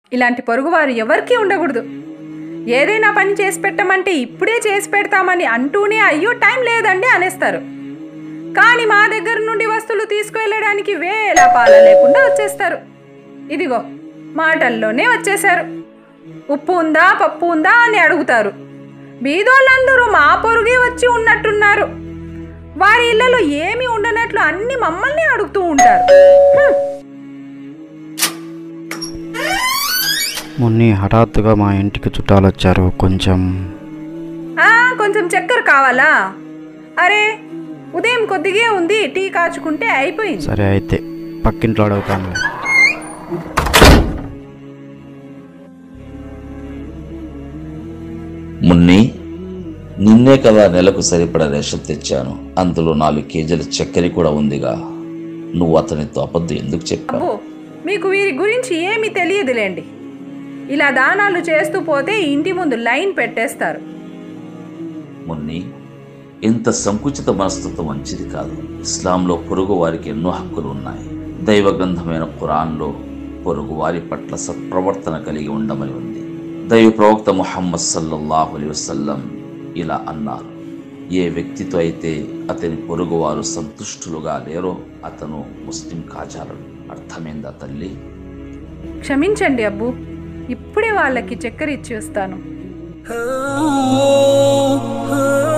ఇలాంటి పొరుగువారు ఎవరికీ ఉండకూడదు ఏదైనా పని చేసి పెట్టమంటే ఇప్పుడే చేసి పెడతామని అంటూనే అయ్యో టైం లేదండి అనేస్తారు కానీ మా దగ్గర నుండి వస్తువులు తీసుకువెళ్ళడానికి వేల పాల లేకుండా వచ్చేస్తారు ఇదిగో మాటల్లోనే వచ్చేశారు ఉప్పు ఉందా పప్పు ఉందా అని అడుగుతారు బీదోళ్ళందరూ మా పొరుగే వచ్చి ఉన్నట్టున్నారు వారి ఇళ్లలో ఏమీ ఉండనట్లు అన్ని మమ్మల్ని అడుగుతూ ఉంటారు హ్మ్. మొన్న హఠాత్తుగా మా ఇంటికి చుట్టాలు వచ్చారు కొంచెం ఆ, కొంచెం చక్కెర కావాలా అరే ఉదయం కొద్దిగే ఉంది టీ కాచుకుంటే అయిపోయింది సరే అయితే పక్కింట్లో అడుగుతాను మున్ని నిన్నే కదా నెలకు సరిపడా రేషన్ తెచ్చాను అందులో నాలుగు కేజీల చక్కెర కూడా ఉందిగా నువ్వు అతనితో అబద్ధం ఎందుకు చెప్పావు అబ్బో మీకు వీరి గురించి ఏమీ తెలియదులేండి ఇలా దానాలు చేస్తూ పోతే ఇంటి ముందు లైన్ పెట్టేస్తారు మున్ని ఇంత సంకుచిత మనస్తత్వం మంచిది కాదు ఇస్లాంలో పొరుగు వారికి ఎన్నో హక్కులు ఉన్నాయి దైవ గ్రంథమైన ఖురాన్లో పొరుగు వారి పట్ల సత్ప్రవర్తన కలిగి ఉండమని ఉంది దైవ ప్రవక్త ముహమ్మద్ సల్లల్లాహు అలైహి వసల్లం ఇలా అన్నారు ఏ వ్యక్తితో అయితే అతని పొరుగువారు సంతుష్టులుగా లేరో అతను ముస్లిం కాజాలడు అర్థమైందా తల్లి క్షమించండి అబ్బు ఇప్పుడే వాళ్ళకి చక్కెర ఇచ్చి వస్తాను ah, ah.